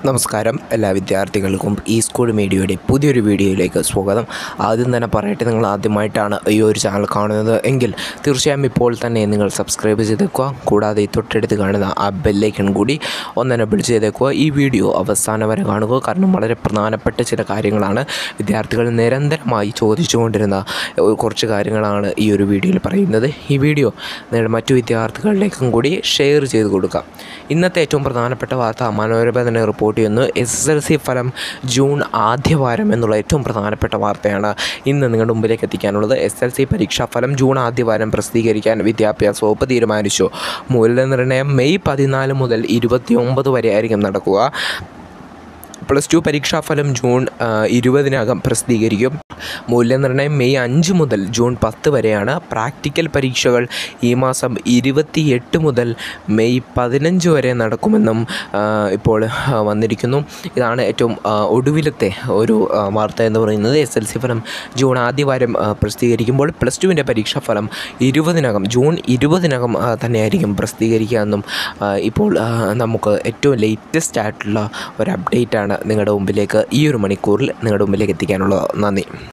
നമസ്കാരം എല്ലാ വിദ്യാർത്ഥികൾക്കും ഈ സ്കൂൾ മീഡിയയുടെ പുതിയൊരു വീഡിയോയിലേക്ക് സ്വാഗതം ആദ്യം തന്നെ പറയട്ടെ നിങ്ങൾ ആദ്യമായിട്ടാണ് ഈ ഒരു ചാനൽ കാണുന്നത് എങ്കിൽ തീർച്ചയായും ഇപ്പോൾ തന്നെ നിങ്ങൾ സബ്സ്ക്രൈബ് ചെയ്തേക്കുക കൂടാതെ ഈ തൊട്ടടുത്ത് കാണുന്ന ആ ബെല്ലൈക്കൺ കൂടി ഒന്നെന്നെ ബിൾ ചെയ്തേക്കുക ഈ വീഡിയോ അവസാനം വരെ കാണുക കാരണം വളരെ പ്രധാനപ്പെട്ട ചില കാര്യങ്ങളാണ് വിദ്യാർത്ഥികൾ നിരന്തരമായി ചോദിച്ചുകൊണ്ടിരുന്ന ഏഹ്, കുറച്ച് കാര്യങ്ങളാണ് ഈ ഒരു വീഡിയോയിൽ പറയുന്നത് ഈ വീഡിയോ നിങ്ങൾ മറ്റു വിദ്യാർത്ഥികളിലേക്കും കൂടി ഷെയർ ചെയ്ത് കൊടുക്കാം ഇന്നത്തെ ഏറ്റവും പ്രധാനപ്പെട്ട വാർത്ത മനോരമ തന്നെ റിപ്പോർട്ട് ചെയ്യുന്നു എസ് എസ് എൽ സി ഫലം ജൂൺ ആദ്യവാരം എന്നുള്ള ഏറ്റവും പ്രധാനപ്പെട്ട വാർത്തയാണ് ഇന്ന് നിങ്ങളുടെ മുമ്പിലേക്ക് എത്തിക്കാനുള്ളത് എസ് എൽ സി പരീക്ഷാ ഫലം ജൂൺ ആദ്യവാരം പ്രസിദ്ധീകരിക്കാൻ വിദ്യാഭ്യാസ വകുപ്പ് തീരുമാനിച്ചു മൂല്യനിർണ്ണയം മെയ് പതിനാല് മുതൽ ഇരുപത്തി ഒമ്പത് വരെ ആയിരിക്കും നടക്കുക പ്ലസ് ടു പരീക്ഷാഫലം ജൂൺ ആ, ഇരുപതിനകം പ്രസിദ്ധീകരിക്കും മൂല്യനിർണ്ണയം മെയ് അഞ്ച് മുതൽ ജൂൺ പത്ത് വരെയാണ് പ്രാക്ടിക്കൽ പരീക്ഷകൾ ഈ മാസം ഇരുപത്തിയെട്ട് മുതൽ മെയ് പതിനഞ്ച് വരെ നടക്കുമെന്നും ആ, ഇപ്പോൾ ആ, വന്നിരിക്കുന്നു ഇതാണ് ഏറ്റവും ആ, ഒടുവിലത്തെ ഒരു ആ, വാർത്ത എന്ന് പറയുന്നത് എസ് എൽ സി ഫലം ജൂൺ ആദ്യവാരം ആ, പ്രസിദ്ധീകരിക്കുമ്പോൾ പ്ലസ് ടുവിൻ്റെ പരീക്ഷാഫലം ഇരുപതിനകം ജൂൺ ഇരുപതിനകം ആ, തന്നെയായിരിക്കും പ്രസിദ്ധീകരിക്കുക എന്നും ആ, ഇപ്പോൾ ആ, നമുക്ക് ഏറ്റവും ലേറ്റസ്റ്റ് ആയിട്ടുള്ള ഒരു അപ്ഡേറ്റാണ് നിങ്ങളുടെ മുമ്പിലേക്ക് ഈ ഒരു മണിക്കൂറിൽ നിങ്ങളുടെ മുമ്പിലേക്ക് എത്തിക്കാനുള്ളത് നന്ദി